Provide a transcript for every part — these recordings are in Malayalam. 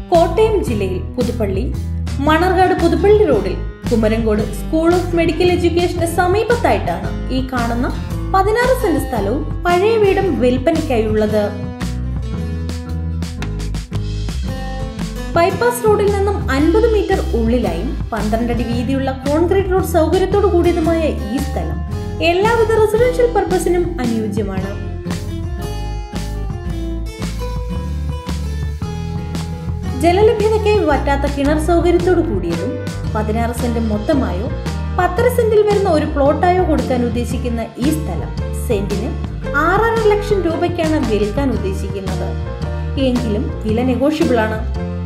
കോട്ടയം ജില്ലയിൽ പുതുപ്പള്ളി മണർകാട് പുതുപ്പള്ളി റോഡിൽ കുമരങ്കോട് സ്കൂൾ ഓഫ് മെഡിക്കൽ എഡ്യൂക്കേഷന് സമീപത്തായിട്ടാണ് ഈ കാണുന്ന പതിനാറ് സെന്റ് സ്ഥലവും പഴയ വീടും വിൽപ്പനയ്ക്കായുള്ളത് ബൈപ്പാസ് റോഡിൽ നിന്നും അൻപത് മീറ്റർ ഉള്ളിലായും പന്ത്രണ്ടടി വീതിയുള്ള കോൺക്രീറ്റ് റോഡ് സൗകര്യത്തോടു കൂടിയതുമായ ഈ സ്ഥലം എല്ലാവിധ റെസിഡൻഷ്യൽ പർപ്പസിനും അനുയോജ്യമാണ് ജലലഭ്യതയ്ക്കായി വറ്റാത്ത കിണർ സൗകര്യത്തോടു കൂടിയതും പതിനാറ് സെന്റ് മൊത്തമായോ പത്തര സെന്റിൽ വരുന്ന ഒരു പ്ലോട്ടായോ കൊടുക്കാൻ ഉദ്ദേശിക്കുന്ന ഈ സ്ഥലം സെന്റിന് ആറര ലക്ഷം രൂപയ്ക്കാണ് വിൽക്കാൻ ഉദ്ദേശിക്കുന്നത് എങ്കിലും വില നെഗോഷ്യബിൾ ആണ്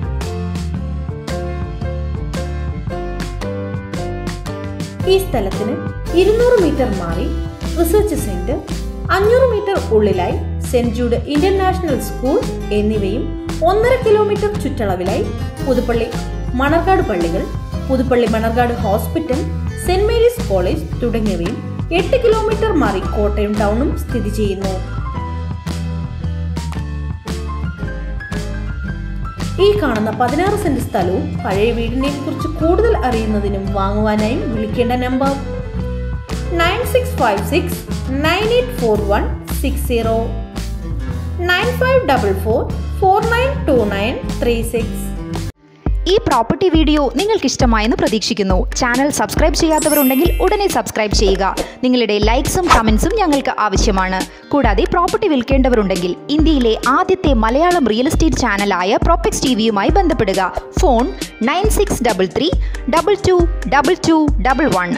ഈ സ്ഥലത്തിന് ഇരുന്നൂറ് മീറ്റർ മാറി റിസർച്ച് സെന്റർ അഞ്ഞൂറ് മീറ്റർ ഉള്ളിലായി സെന്റ് ജൂഡ് ഇന്റർനാഷണൽ സ്കൂൾ എന്നിവയും ഒന്നര കിലോമീറ്റർ ചുറ്റളവിലായി പുതുപ്പള്ളി മണർകാട് പള്ളികൾ Puthuppally Manarcad hospital Saint Mary's college തുടങ്ങിയവയും എട്ട് കിലോമീറ്റർ മാറി കോട്ടയം ടൗണും സ്ഥിതി ചെയ്യുന്നു ഈ കാണുന്ന പതിനാറ് സെന്റ് സ്ഥലവും പഴയ വീടിനെ കുറിച്ച് കൂടുതൽ അറിയുന്നതിനും വാങ്ങുവാനായും വിളിക്കേണ്ട number nine six five six nine eight four one six zero nine five double four four nine two nine three six ഈ പ്രോപ്പർട്ടി വീഡിയോ നിങ്ങൾക്ക് ഇഷ്ടമായെന്ന് പ്രതീക്ഷിക്കുന്നു ചാനൽ സബ്സ്ക്രൈബ് ചെയ്യാത്തവരുണ്ടെങ്കിൽ ഉടനെ സബ്സ്ക്രൈബ് ചെയ്യുക നിങ്ങളുടെ ലൈക്സും കമൻസും ഞങ്ങൾക്ക് ആവശ്യമാണ് കൂടാതെ പ്രോപ്പർട്ടി വിൽക്കേണ്ടവരുണ്ടെങ്കിൽ ഇന്ത്യയിലെ ആദ്യത്തെ മലയാളം റിയൽ എസ്റ്റേറ്റ് ചാനലായ പ്രോപ്പക്സ് ടി വിയുമായി ബന്ധപ്പെടുക phone nine six double three double two double two double one